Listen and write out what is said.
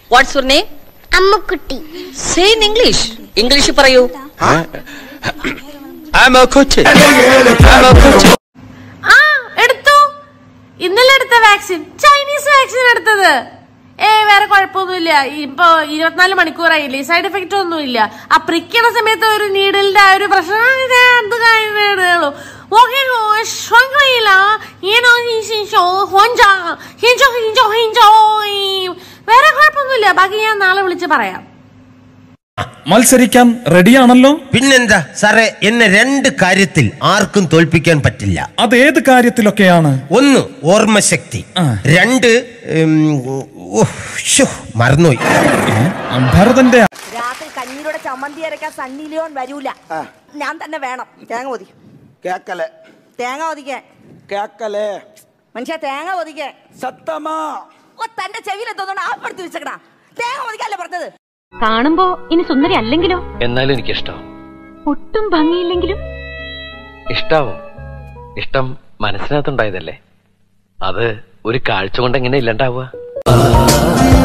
Watts your name Ammukutty say in English English പറയൂ ആ എടുത്തു ഇന്നലെ എടുത്ത വാക്സിൻ ചൈനീസ് വാക്സിൻ എടുത്തത് ഏ വേറെ കുഴപ്പമൊന്നുമില്ല ഇപ്പൊ ഇരുപത്തിനാല് മണിക്കൂറായില്ലേ സൈഡ് എഫക്റ്റ് ഒന്നുമില്ല ആ പ്രിക്കണ സമയത്ത് ഒരു നീഡിലിന്റെ ആ ഒരു പ്രശ്നം ആ, ഇത് എന്ത് കാര്യമുള്ളൂ ഓക്കെ വേറെ കുഴപ്പമൊന്നുമില്ല ബാക്കി ഞാൻ നാളെ വിളിച്ച് പറയാം മത്സരിക്കാൻ റെഡിയാണല്ലോ പിന്നെന്താ സാറേ എന്നെ രണ്ട് കാര്യത്തിൽ ആർക്കും തോൽപ്പിക്കാൻ പറ്റില്ല അത് ഏത് കാര്യത്തിലൊക്കെയാണ് ഒന്ന് ഓർമ്മശക്തി ആ. രണ്ട് ഉം, ഉഹ്, ശ്ശോ, മറന്നുപോയി ഭരതന്റെ രാത്രി കഞ്ഞിയുടെ ചമ്മന്തി അരക്കാൻ സണ്ണി ലിയോൺ വരൂല ഞാൻ തന്നെ വേണം തേങ്ങ ഒതി കേക്കലെ തേങ്ങ ഒതിക്കാൻ കേക്കലെ മനുഷ്യ തേങ്ങ ഒതിക്കാൻ സത്തമാ ഓ തന്റെ ചെവിയിൽ എന്തോന്നാണ് ആപ്പെടുത്തി വെച്ചേക്കണ തേങ്ങ ഒതിക്കല്ലേ പറഞ്ഞത് കാണുമ്പോ ഇനി സുന്ദരി അല്ലെങ്കിലോ എന്നാലും എനിക്കിഷ്ടം ഒട്ടും ഭംഗിയില്ലെങ്കിലും ഇഷ്ടാവും ഇഷ്ടം മനസ്സിനകത്തുണ്ടായതല്ലേ അത് ഒരു കാഴ്ച കൊണ്ട് എങ്ങനെ ഇല്ലണ്ടാവുക